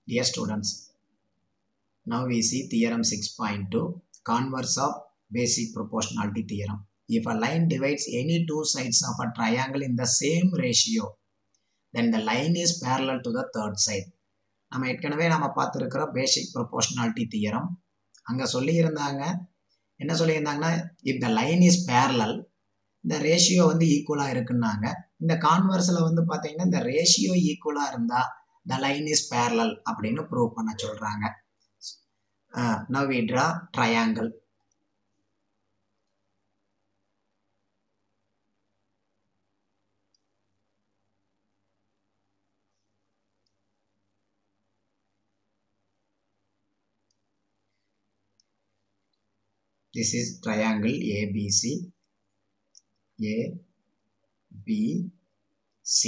Dear students, now we see theorem 6.2 converse of basic proportionality theorem. If a line divides any two sides of a triangle in the same ratio, then the line is parallel to the third side. நம்ம ஏற்கனவே நம்ம பார்த்துருக்கிறோம் பேசிக் proportionality theorem அங்கே சொல்லியிருந்தாங்க என்ன சொல்லியிருந்தாங்கன்னா if the line is parallel இந்த ratio வந்து ஈக்குவலாக இருக்குன்னாங்க இந்த கான்வர்ஸில் வந்து பார்த்தீங்கன்னா இந்த ரேஷியோ ஈக்குவலாக இருந்தால் த லைன் இஸ் பேரலல் அப்படின்னு ப்ரூவ் பண்ண சொல்கிறாங்க now we draw triangle this is triangle ABC A B C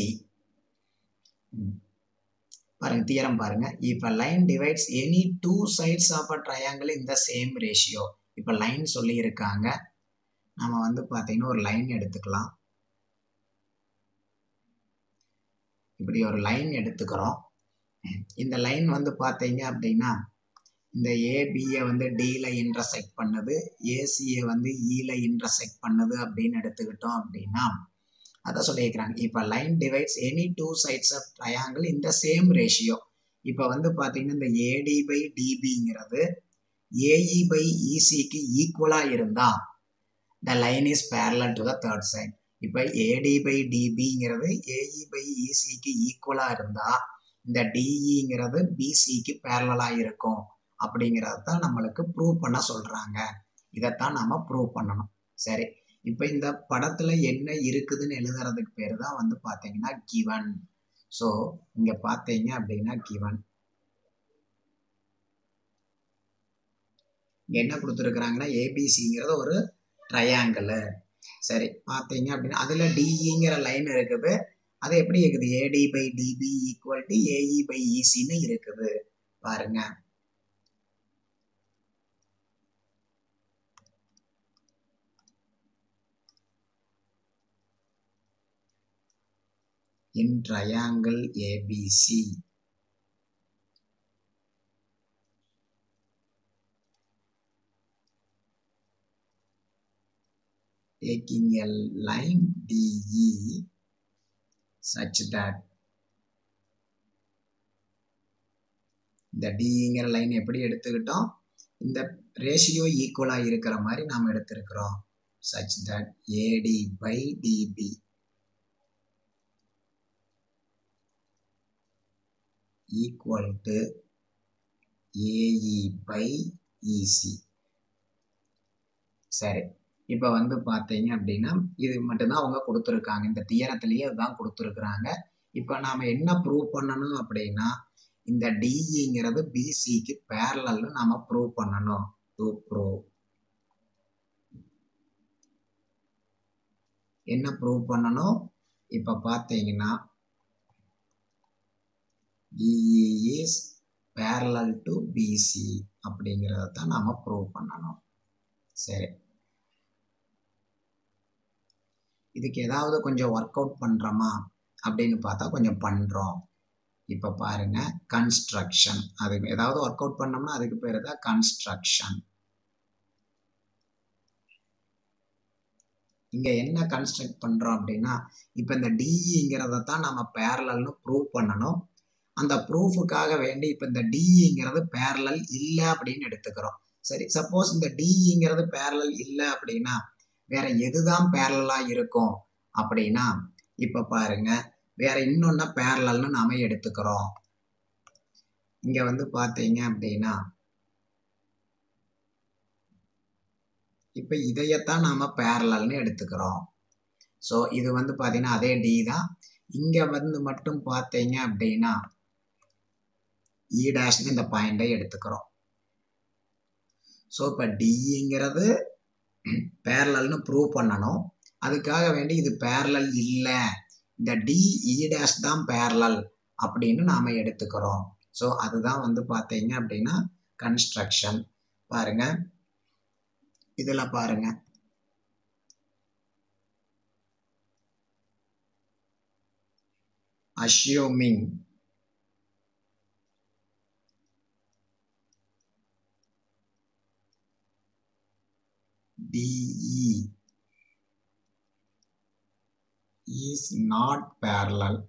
பாருங்க தியரம் பாருங்க if a line divides any two sides of a triangle in the same ratio இப்போ line சொல்லி இருக்காங்க நம்ம வந்து பார்த்தீங்கன்னா ஒரு லைன் எடுத்துக்கலாம் இப்படி ஒரு லைன் எடுத்துக்கிறோம் இந்த லைன் வந்து பார்த்தீங்க அப்படின்னா இந்த ஏபியை வந்து டியில் இன்டர்செக்ட் பண்ணுது ஏசியை வந்து இல இன்டர்செக்ட் பண்ணுது அப்படின்னு எடுத்துக்கிட்டோம் அப்படின்னா அதை சொல்லியிருக்கிறாங்க இப்போ line divides any two sides of triangle இந்த சேம் ரேஷியோ இப்போ வந்து பார்த்தீங்கன்னா இந்த ஏடி பை டிபிங்கிறது ஏஇ பை இசிக்கு ஈக்குவலாக இருந்தால் the line is parallel to the third side இப்போ ஏடி பை டிபிங்கிறது ஏஇ பை இசிக்கு ஈக்குவலாக இருந்தால் இந்த டிஇங்கிறது பிசிக்கு பேரலாக இருக்கும் அப்படிங்கிறத தான் நம்மளுக்கு ப்ரூவ் பண்ண சொல்கிறாங்க இதைத்தான் நாம் ப்ரூவ் பண்ணணும் சரி இப்போ இந்த படத்தில் என்ன இருக்குதுன்னு எழுதுறதுக்கு பேர் தான் வந்து பார்த்தீங்கன்னா கிவன் ஸோ இங்கே பார்த்தீங்க அப்படின்னா கிவன் இங்கே என்ன கொடுத்துருக்குறாங்கன்னா ஏபிசிங்கிறது ஒரு ட்ரையாங்கிள் சரி பார்த்தீங்க அப்படின்னா அதில் டிஇங்கிற லைன் இருக்குது அது எப்படி இருக்குது AD by DB equal to AE by இசின்னு இருக்குது பாருங்க in triangle ABC. Taking a line DE such that இந்த டிங்கிற லைன் எப்படி எடுத்துக்கிட்டோம் இந்த ரேஷியோ ஈக்குவலாக இருக்கிற மாதிரி நாம் எடுத்திருக்கிறோம் such that AD by DB equal to AE by EC சரி இப்போ வந்து பார்த்தீங்க அப்படின்னா இது மட்டும்தான் அவங்க கொடுத்துருக்காங்க இந்த தியரத்துலேயே அதுதான் கொடுத்துருக்குறாங்க இப்போ நாம் என்ன ப்ரூவ் பண்ணணும் அப்படின்னா இந்த டிஇங்கிறது பிசிக்கு பேரலல்னு நாம் ப்ரூவ் பண்ணணும் டு ப்ரூவ் என்ன ப்ரூவ் பண்ணணும் இப்போ பார்த்தீங்கன்னா DE is parallel to BC அப்படிங்கிறத தான் நாம் ப்ரூவ் பண்ணணும் சரி இதுக்கு ஏதாவது கொஞ்சம் ஒர்க் அவுட் பண்ணுறோமா அப்படின்னு பார்த்தா கொஞ்சம் பண்ணுறோம் இப்போ பாருங்க கன்ஸ்ட்ரக்ஷன் அது ஏதாவது ஒர்க் அவுட் பண்ணோம்னா அதுக்கு பேர் தான் கன்ஸ்ட்ரக்ஷன் இங்கே என்ன கன்ஸ்ட்ரக்ட் பண்ணுறோம் அப்படின்னா இப்போ இந்த டிஇங்கிறத தான் நம்ம பேரலல்னு ப்ரூவ் பண்ணணும் அந்த ப்ரூஃபுக்காக வேண்டி இப்போ இந்த டிஇங்கிறது பேரலல் இல்லை அப்படின்னு எடுத்துக்கிறோம் சரி சப்போஸ் இந்த டிஇங்கிறது பேரலல் இல்லை அப்படின்னா வேற எதுதான் பேரலாக இருக்கும் அப்படின்னா இப்போ பாருங்க வேற இன்னொன்னா பேரலல்னு நாம எடுத்துக்கிறோம் இங்க வந்து பார்த்தீங்க அப்படின்னா இப்போ இதையத்தான் நாம பேரலல்னு எடுத்துக்கிறோம் ஸோ இது வந்து பார்த்தீங்கன்னா அதே டி தான் இங்க வந்து மட்டும் பார்த்தீங்க அப்படின்னா இ டேஷ்னு இந்த பாயிண்டை எடுத்துக்கிறோம் ஸோ இப்போ டிங்கிறது பேரலல்னு ப்ரூவ் பண்ணணும் அதுக்காக வேண்டி இது பேரலல் இல்லை இந்த டி இ டேஷ் தான் பேரலல் அப்படின்னு நாம் எடுத்துக்கிறோம் ஸோ அதுதான் வந்து பார்த்தீங்க அப்படின்னா கன்ஸ்ட்ரக்ஷன் பாருங்க இதில் பாருங்க assuming DE is not parallel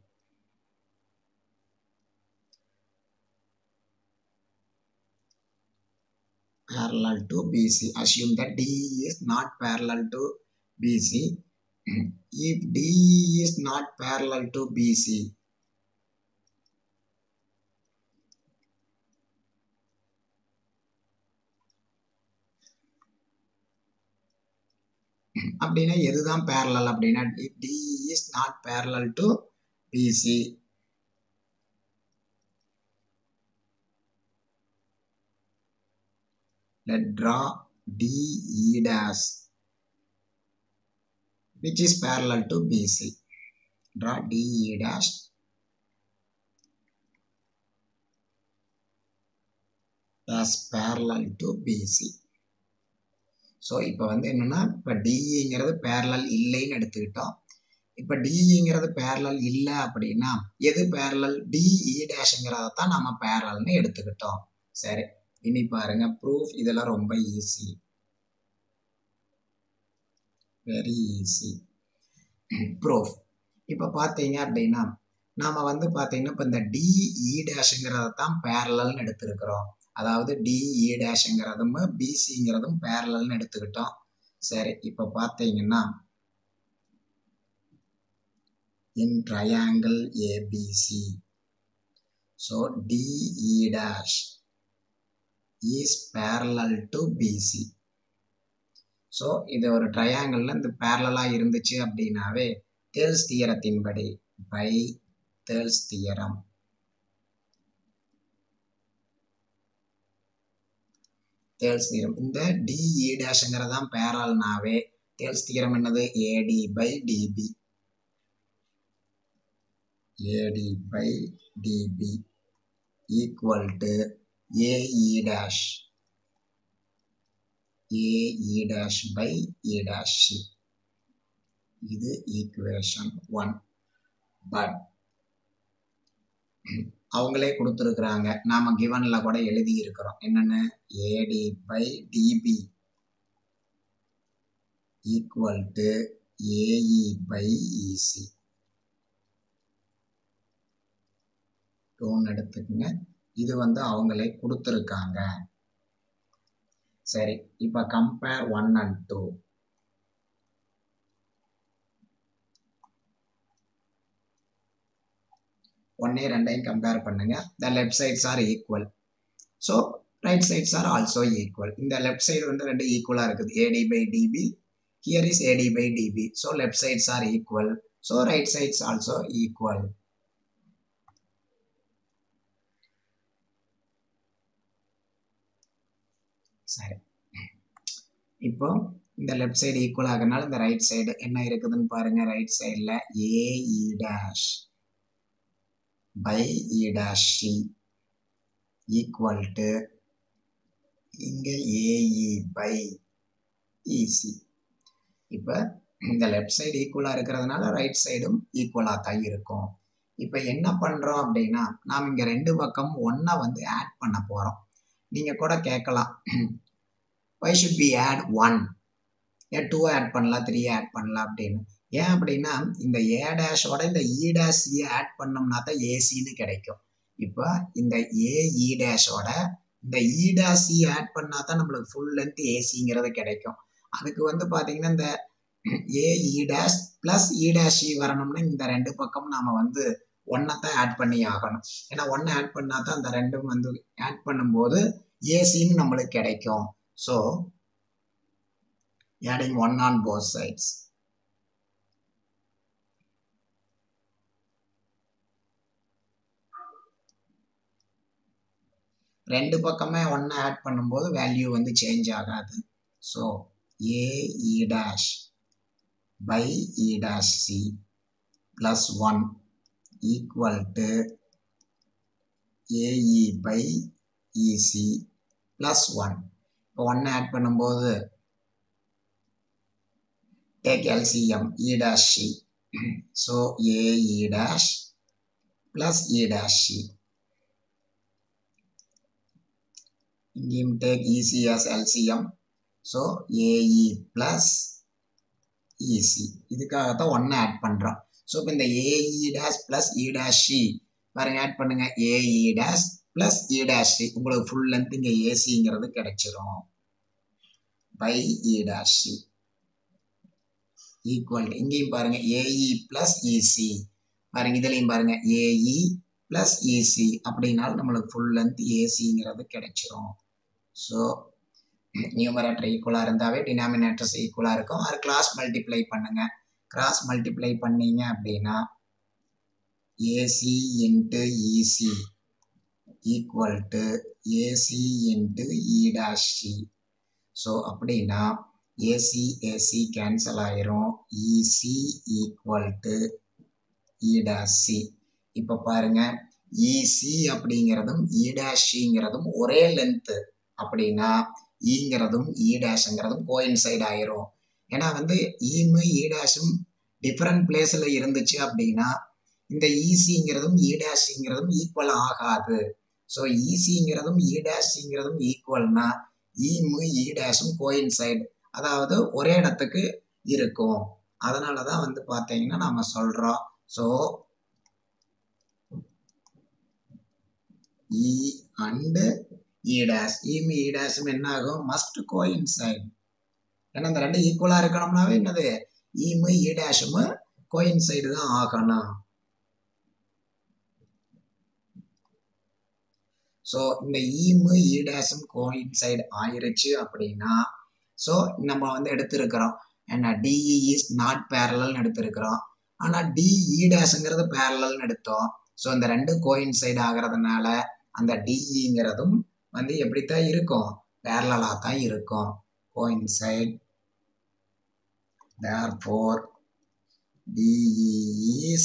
parallel to BC. Assume that DE is not parallel to BC. If DE is not parallel to BC, அப்படின்னா எதுதான் பேரலல் அப்படின்னா D is not parallel to BC let draw DE dash which is parallel to BC. Draw DE dash as parallel to BC. So இப்போ வந்து என்னென்னா இப்போ டிஇங்கிறது parallel இல்லைன்னு எடுத்துக்கிட்டோம் இப்போ டிஇங்கிறது பேரலல் இல்லை அப்படின்னா எது பேரலல் டிஇ டேஷுங்கிறத தான் நம்ம பேரலல்னு எடுத்துக்கிட்டோம் சரி இனி பாருங்க ப்ரூஃப் இதெல்லாம் ரொம்ப ஈஸி வெரி ஈஸி ப்ரூஃப் இப்போ பார்த்தீங்க அப்படின்னா நாம் வந்து பார்த்தீங்கன்னா இப்போ இந்த டிஇ டேஷுங்கிறத தான் பேரலல்னு எடுத்திருக்கிறோம் அதாவது டிஇ டேஷுங்கிறதும் பிசிங்கிறதும் பேரலல்னு எடுத்துக்கிட்டோம் சரி இப்போ பார்த்தீங்கன்னா in triangle ABC so DE dash is parallel to BC so இது ஒரு ட்ரையாங்கிளில் இந்த பேரலாக இருந்துச்சு அப்படின்னாவே தேல்ஸ் தியரத்தின்படி by Thales theorem Thales theorem இந்த டிஇ டேஷுங்கிறதான் பேரல்னாவே தேல்ஸ் தியரம் என்னது AD by DB AD by DB equal to AE dash AE dash by E dash C இது ஈக்குவேஷன் ஒன் பட் அவங்களே கொடுத்துருக்குறாங்க நாம கிவன்ல கூட எழுதி இருக்கிறோம் என்னன்னு AD by DB equal to AE by EC டோன் எடுத்துக்கங்க இது வந்து அவங்களே கொடுத்துருக்காங்க சரி இப்போ கம்பேர் ஒன் அண்ட் டூ ஒன்னே ரெண்டையும் கம்பேர் பண்ணுங்க the left sides are equal so right sides are also equal இந்த லெஃப்ட் சைடு வந்து ரெண்டு ஈக்குவலாக இருக்குது AD by DB here is AD by DB so left sides are equal so right sides also equal சரி இப்போ இந்த left side equal ஆகிறனால இந்த right side என்ன இருக்குதுன்னு பாருங்க ரைட் சைடில் AE dash by E dash C equal to இங்கே AE by EC இப்போ இந்த லெஃப்ட் சைடு ஈக்குவலாக இருக்கிறதுனால ரைட் சைடும் ஈக்குவலாக தான் இருக்கும் இப்போ என்ன பண்ணுறோம் அப்படின்னா நாம் இங்கே ரெண்டு பக்கம் ஒன்றை வந்து ஆட் பண்ண போகிறோம் நீங்கள் கூட கேட்கலாம் why should be add one ஏன் டூ ஆட் பண்ணலாம் த்ரீ ஆட் பண்ணலாம் அப்படின்னு ஏன் அப்படின்னா இந்த ஏ டேஷோட இந்த இ டேஷ் சி ஆட் பண்ணோம்னா தான் ஏசின்னு கிடைக்கும் இப்போ இந்த ஏஇ டேஷோட இந்த இ டேஷ் சி ஆட் பண்ணா தான் நம்மளுக்கு ஃபுல் லென்த் ஏசிங்கிறது கிடைக்கும் அதுக்கு வந்து பார்த்தீங்கன்னா இந்த AE dash plus E dash C வரணும்னா இந்த ரெண்டு பக்கம் நாம் வந்து ஒன்றை தான் ஆட் பண்ணி ஆகணும் ஏன்னா ஒன்றை ஆட் பண்ணால் தான் அந்த ரெண்டும் வந்து ஆட் பண்ணும்போது ஏசின்னு நம்மளுக்கு கிடைக்கும் so adding one on both sides. ரெண்டு பக்கமே ஒன்று ஆட் பண்ணும்போது வேல்யூ வந்து சேஞ்ச் ஆகாது so A E dash by E dash C plus one equal to AE by EC plus one இப்போ ஒன்று ஆட் பண்ணும்போது take LCM E dash C. so A E dash plus E dash C. Give take EC as LCM. So AE plus EC இதுக்காகத்தான் ஒன்று add பண்ணுறோம் so இப்போ இந்த AE dash plus E dash C பாருங்க add பண்ணுங்க AE dash plus E dash C உங்களுக்கு full length இங்கே ஏசிங்கிறது கிடைச்சிரும் by E dash C equal இங்கேயும் பாருங்க ஏஇ ப்ளஸ் இசி பாருங்க இதுலையும் பாருங்க ஏஇ ப்ளஸ் இசி அப்படின்னாலும் நம்மளுக்கு ஃபுல் லென்த் ஏசிங்கிறது கிடைச்சிரும் ஸோ நியூமரேட்டர் ஈக்குவலாக இருந்தாவே டினாமினேட்டர்ஸ் ஈக்குவலாக இருக்கும் அது கிளாஸ் மல்டிப்ளை பண்ணுங்க கிராஸ் மல்டிப்ளை பண்ணீங்க அப்படின்னா AC into EC equal to AC into E dash C so அப்படின்னா ஏசி ஏசி கேன்சல் ஆயிரும் EC equal to E dash C இப்போ பாருங்க இசி அப்படிங்கிறதும் இ டேஷ் சிங்கிறதும் ஒரே லென்த்து அப்படின்னா ஈங்கிறதும் இ டேஷுங்கிறதும் கோயின்சைட் ஆயிரும் ஏன்னா வந்து ஈமு இ டேஷும் டிஃப்ரெண்ட் பிளேஸில் இருந்துச்சு அப்படின்னா இந்த ஈசிங்கிறதும் இ டேஷிங்கிறதும் ஈக்குவல் ஆகாது ஸோ ஈசிங்கிறதும் இ டேஷிங்கிறதும் ஈக்குவல்னா ஈமு இ டேஷும் கோயின்சைடு அதாவது ஒரே இடத்துக்கு இருக்கும் அதனால தான் வந்து பார்த்தீங்கன்னா நம்ம சொல்கிறோம் so E and E dash ஈமு இ டேஷும் என்ன ஆகும் மஸ்ட் கோயின்சைட் ஏன்னா இந்த ரெண்டு ஈக்குவலாக இருக்கணும்னாவே என்னது ஈமு இ டேஷும் கோயின்சைடு தான் ஆகணும் ஸோ இந்த ஈமு இ டேஷும் கோயின்சைடு ஆயிருச்சு அப்படின்னா ஸோ நம்ம வந்து எடுத்திருக்கிறோம் என்ன டிஇ இஸ் நாட் பேரலல்னு எடுத்திருக்கிறோம் ஆனால் டிஇ டேஷுங்கிறது பேரலல்னு எடுத்தோம் ஸோ இந்த ரெண்டு கோயின்சைடு ஆகிறதுனால அந்த டிஇங்கிறதும் வந்து எப்படித்தான் இருக்கும் பேரலாக தான் இருக்கும் coincide therefore DE is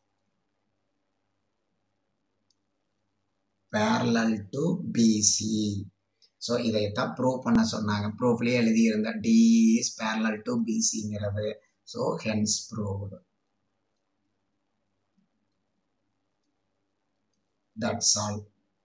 parallel to BC so இதைத்தான் ப்ரூவ் பண்ண சொன்னாங்க ப்ரூஃப்லேயே எழுதியிருந்த டி இஸ் பேரலல் டு பிசிங்கிறது so hence proved that's all